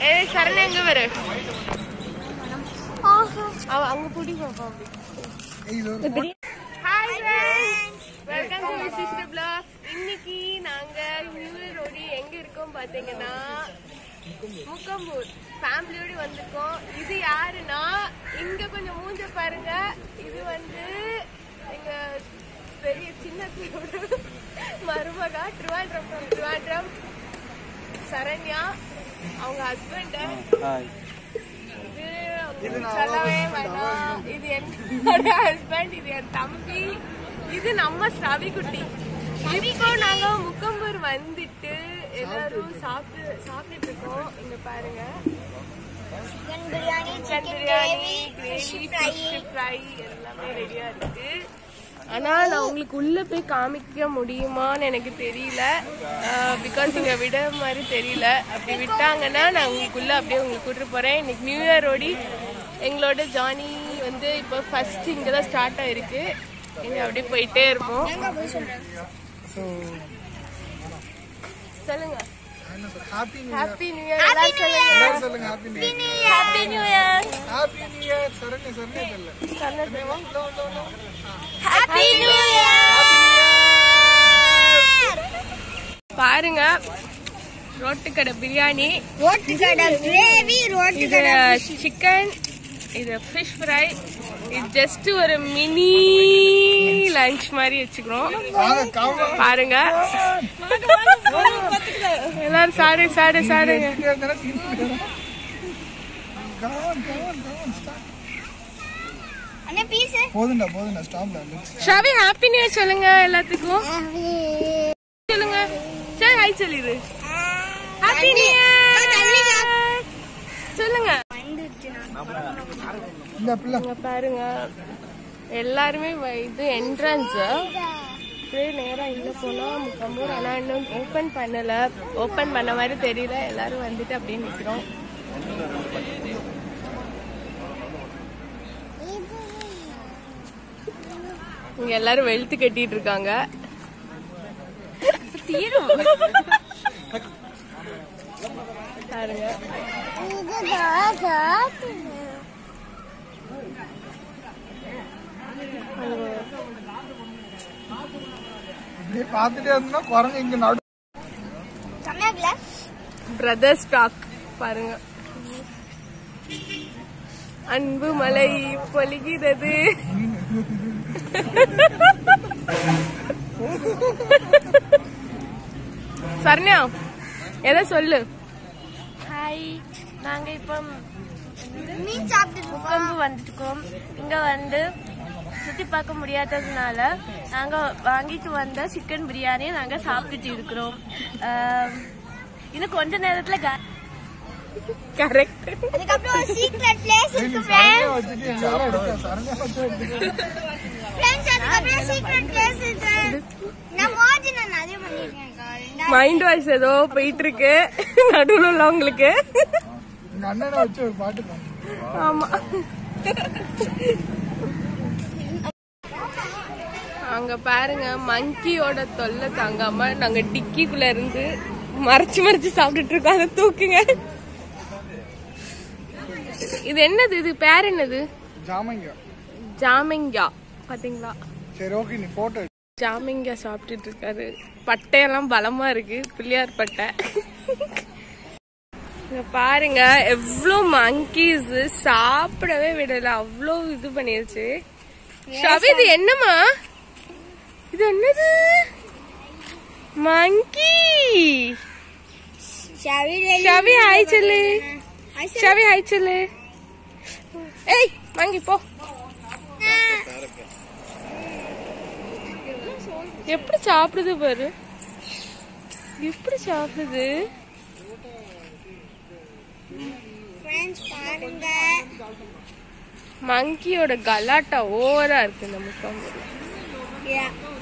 ஏ சரண் எங்க வரு அவ அங்க புடி பாப்பா அப்படி hi welcome to sister blog இன்னைக்கு நாங்க நியூ இயர் ஓடி எங்க இருக்கோம் பாத்தீங்கன்னா முக்கம்பூர் ஃபேமிலியோட வந்திருக்கோம் இது யாருன்னா இங்க கொஞ்சம் மூஞ்ச பாருங்க இது வந்து எங்க பெரிய சின்ன மருமகா ட்ரிவாண்ட்ரம் from ட்ரிவாண்ட்ரம் சரண்யா அவங்க ஹஸ்பண்ட் இது சொல்லவே வேணாம் இது என்னோட ஹஸ்பண்ட் இது என் தம்பி இது நம்ம ஸ்ரவி குட்டி இப்போ நாங்க முக்கம்பூர் வந்துட்டு எல்லாரும் சாப்பிட்டு சாப்பிட்டுட்டு இருக்கோம் இங்க பாருங்க chicken biryani chicken chicken biryani gravy gravy fry fish fry எல்லாமே ரெடியா இருக்கு ஆனா நான் உங்களுக்கு உள்ள போய் காமிக்க முடியுமான்னு எனக்கு தெரியல பிகாஸ் இங்க விட மாதிரி தெரியல அப்படி விட்டாங்கன்னா நான் உங்களுக்குள்ள அப்படியே உங்களுக்கு கூட்டிட்டு போறேன் இன்னைக்கு நியூ இயர் ஓடி எங்களோட ஜானி வந்து இப்போ ஃபர்ஸ்ட் இங்க தான் ஸ்டார்ட் ஆயிருக்கு இங்க அப்படியே போயிட்டே இருப்போம் சொல்லுங்க happy new happy new year எல்லாரும் சொல்லுங்க இயர் சொல்லுங்க happy new year happy new year happy new year Saranya Saranya தெரியல ஹாப்பி நியூ இயர் பாருங்க ரோட்டுக்கடை பிரியாணி ரோட்டு கடை கிரேவி ரோட்டு இது சிக்கன் இது ஃபிஷ் ஃப்ரை இது ஜஸ்ட் ஒரு மினி லஞ்ச் மாதிரி வச்சுக்கிறோம் வாங்க காவா பாருங்க எல்லாரும் சாடு சாடு சாடுங்க அண்ணே பீஸ் போதுண்டா போதுண்டா ஸ்டாப்ல ஷாவி ஹாப்பி நியூ இயர் சொல்லுங்க எல்லாத்துக்கும் சொல்லுங்க சரி ஹாய் சொல்லிடு ஹாப்பி நியூ இயர் சொல்லுங்க இந்த பிள்ளை இங்க பாருங்க எல்லாருமே வ- இது என்ட்ரன்ஸ் அப்படியே நேரா உள்ள போனா முக்கம்பூர் ஆனா இன்னும் ஓபன் பண்ணல ஓபன் பண்ண மாதிரி தெரியல எல்லாரும் வந்துட்டு அப்படியே நிக்கிறோம் இங்க எல்லாரும் வெளுத்து கட்டிட்டு இருக்காங்க தீரும் பாருங்க இப்படியே பார்த்துட்டே இருந்தா குரங்கு இங்க நடு சமையல பிரதர் ஸ்டாக் பாருங்க அன்பு மலை பொழிகிறது சரண்யா எதை சொல்லு ஹாய் நாங்க இப்போ மீன் சாப்பிட்டு முக்கம்பு வந்துருக்கோம் இங்க வந்து சுத்தி பார்க்க முடியாததுனால நாங்க வாங்கிட்டு வந்த சிக்கன் பிரியாணி நாங்க சாப்பிட்டுட்டு இருக்கிறோம் ஆம், இன்னும் கொஞ்ச நேரத்துல க- கரெக்ட் அதுக்கப்புறம் ஒரு சீக்ரெட் பிளேஸ் இருக்கு சரண்யா வச்சுட்டு எங்கெல்லாம் எடுக்க சரண்யா வச்சு எடுக்க ஃப்ரெண்ட்ஸ் அதுக்கப்புறம் சீக்ரெட் பிளேஸ் இருக்கு நான் மோஜி நான் நிறைய பண்ணிருக்கேன் மைண்ட் வாய்ஸ் ஏதோ போயிட்டு இருக்கு நடுவில் உள்ளவங்களுக்கு எங்க அண்ணனை வச்சு ஒரு பாட்டு பாடு ஆமா அங்க பாருங்க மங்கியோட தொல்லை தாங்காம நாங்க டிக்கிக்குள்ள இருந்து மறைச்சு மறைச்சு சாப்பிட்டுட்டு இருக்கோம் அதை தூக்குங்க இது என்னது இது பேர் என்னது ஜாமங்க ஜாமெங்கா பாத்தீங்களா சரி ஓகே நீ போட்டோ ஜாமெங்கா சாப்பிட்டுட்டு இருக்காரு பட்டையெல்லாம் பலமா இருக்கு பிள்ளையார் பட்டை இங்க பாருங்க எவ்வளோ மங்கீஸ் சாப்பிடவே விடல அவ்வளோ இது பண்ணிருச்சு ஷவி இது என்னமா இது என்னது மங்கி ஷவி ஹாய் சொல்லு ஷவி ஹாய் சொல்லு ஏய் மங்கி போ எப்படி சாப்பிடுது பாரு எப்படி சாப்பிடுது ஃப்ரெண்ட்ஸ் பாருங்க மங்கியோட கலாட்டா ஓவரா இருக்கு இந்த முக்காம்பூர் Yeah.